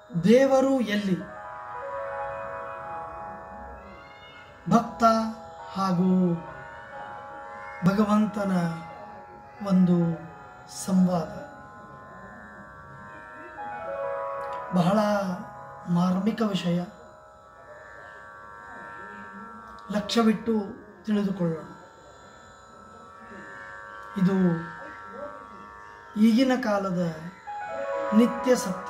ದೇವರು ಎಲ್ಲಿ ಭಕ್ತ ಹಾಗೂ ಭಗವಂತನ ಒಂದು ಸಂವಾದ ಬಹಳ ಮಾರ್ಮಿಕ ವಿಷಯ ಲಕ್ಷ್ಯವಿಟ್ಟು ತಿಳಿದುಕೊಳ್ಳೋಣ ಇದು ಈಗಿನ ಕಾಲದ ನಿತ್ಯ ಸತ್ಯ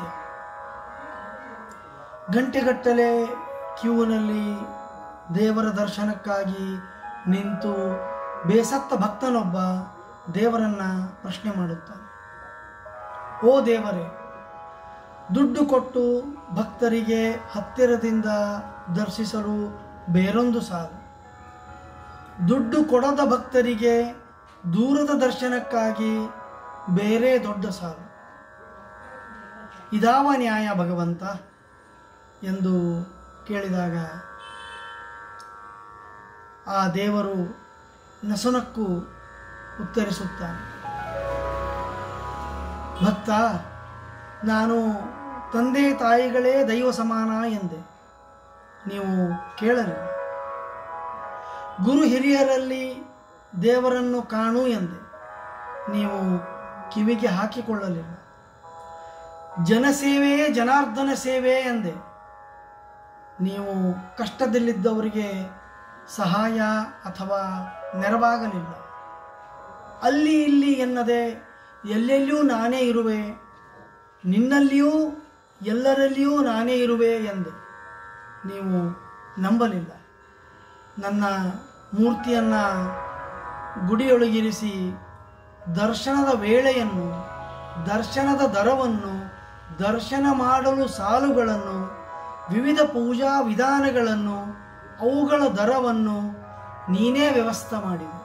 ಗಂಟೆಗಟ್ಟಲೆ ಕ್ಯೂನಲ್ಲಿ ದೇವರ ದರ್ಶನಕ್ಕಾಗಿ ನಿಂತು ಬೇಸತ್ತ ಭಕ್ತನೊಬ್ಬ ದೇವರನ್ನ ಪ್ರಶ್ನೆ ಮಾಡುತ್ತಾನೆ ಓ ದೇವರೇ ದುಡ್ಡು ಕೊಟ್ಟು ಭಕ್ತರಿಗೆ ಹತ್ತಿರದಿಂದ ದರ್ಶಿಸಲು ಬೇರೊಂದು ಸಾಲು ದುಡ್ಡು ಕೊಡದ ಭಕ್ತರಿಗೆ ದೂರದ ದರ್ಶನಕ್ಕಾಗಿ ಬೇರೆ ದೊಡ್ಡ ಸಾಲು ಇದಾವ ನ್ಯಾಯ ಭಗವಂತ ಎಂದು ಕೇಳಿದಾಗ ಆ ದೇವರು ನಸುನಕ್ಕೂ ಉತ್ತರಿಸುತ್ತಾನೆ ಭಕ್ತ ನಾನು ತಂದೆ ತಾಯಿಗಳೇ ದೈವ ಸಮಾನ ಎಂದೆ ನೀವು ಕೇಳಲಿಲ್ಲ ಗುರು ಹಿರಿಯರಲ್ಲಿ ದೇವರನ್ನು ಕಾಣು ಎಂದೆ ನೀವು ಕಿವಿಗೆ ಹಾಕಿಕೊಳ್ಳಲಿಲ್ಲ ಜನಸೇವೆಯೇ ಜನಾರ್ದನ ಸೇವೆ ಎಂದೆ ನೀವು ಕಷ್ಟದಲ್ಲಿದ್ದವರಿಗೆ ಸಹಾಯ ಅಥವಾ ನೆರವಾಗಲಿಲ್ಲ ಅಲ್ಲಿ ಇಲ್ಲಿ ಎನ್ನದೆ ಎಲ್ಲೆಲ್ಲಿಯೂ ನಾನೇ ಇರುವೆ ನಿನ್ನಲ್ಲಿಯೂ ಎಲ್ಲರಲ್ಲಿಯೂ ನಾನೇ ಇರುವೆ ಎಂದೆ ನೀವು ನಂಬಲಿಲ್ಲ ನನ್ನ ಮೂರ್ತಿಯನ್ನು ಗುಡಿಯೊಳಗಿರಿಸಿ ದರ್ಶನದ ವೇಳೆಯನ್ನು ದರ್ಶನದ ದರವನ್ನು ದರ್ಶನ ಮಾಡಲು ಸಾಲುಗಳನ್ನು ವಿವಿಧ ಪೂಜಾ ವಿಧಾನಗಳನ್ನು ಅವುಗಳ ದರವನ್ನು ನೀನೇ ವ್ಯವಸ್ಥೆ ಮಾಡಿದೆ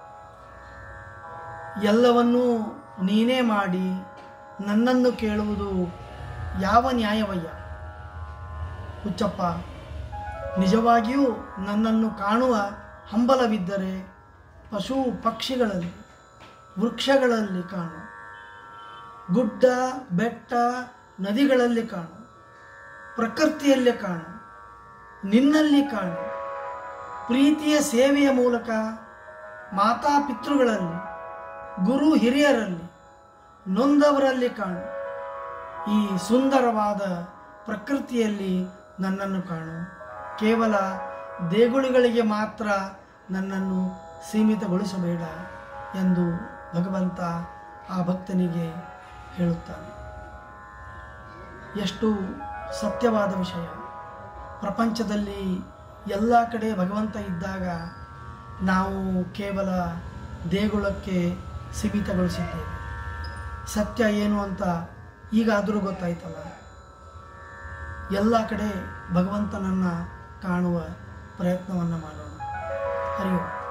ಎಲ್ಲವನ್ನೂ ನೀನೇ ಮಾಡಿ ನನ್ನನ್ನು ಕೇಳುವುದು ಯಾವ ನ್ಯಾಯವಯ್ಯ ಹುಚ್ಚಪ್ಪ ನಿಜವಾಗಿಯೂ ನನ್ನನ್ನು ಕಾಣುವ ಹಂಬಲವಿದ್ದರೆ ಪಶು ಪಕ್ಷಿಗಳಲ್ಲಿ ವೃಕ್ಷಗಳಲ್ಲಿ ಕಾಣು ಗುಡ್ಡ ಬೆಟ್ಟ ನದಿಗಳಲ್ಲಿ ಕಾಣು ಪ್ರಕೃತಿಯಲ್ಲಿ ಕಾಣು ನಿನ್ನಲ್ಲಿ ಕಾಣು ಪ್ರೀತಿಯ ಸೇವೆಯ ಮೂಲಕ ಮಾತಾಪಿತೃಗಳಲ್ಲಿ ಗುರು ಹಿರಿಯರಲ್ಲಿ ನೊಂದವರಲ್ಲಿ ಕಾಣು ಈ ಸುಂದರವಾದ ಪ್ರಕೃತಿಯಲ್ಲಿ ನನ್ನನ್ನು ಕಾಣು ಕೇವಲ ದೇಗುಳಿಗಳಿಗೆ ಮಾತ್ರ ನನ್ನನ್ನು ಸೀಮಿತಗೊಳಿಸಬೇಡ ಎಂದು ಭಗವಂತ ಆ ಭಕ್ತನಿಗೆ ಹೇಳುತ್ತಾನೆ ಎಷ್ಟು ಸತ್ಯವಾದ ವಿಷಯ ಪ್ರಪಂಚದಲ್ಲಿ ಎಲ್ಲ ಕಡೆ ಭಗವಂತ ಇದ್ದಾಗ ನಾವು ಕೇವಲ ದೇಗುಲಕ್ಕೆ ಸೀಮಿತಗೊಳಿಸಿದ್ದೇವೆ ಸತ್ಯ ಏನು ಅಂತ ಈಗಾದರೂ ಗೊತ್ತಾಯ್ತಲ್ಲ ಎಲ್ಲ ಕಡೆ ಭಗವಂತನನ್ನು ಕಾಣುವ ಪ್ರಯತ್ನವನ್ನು ಮಾಡೋಣ ಹರಿಯೋ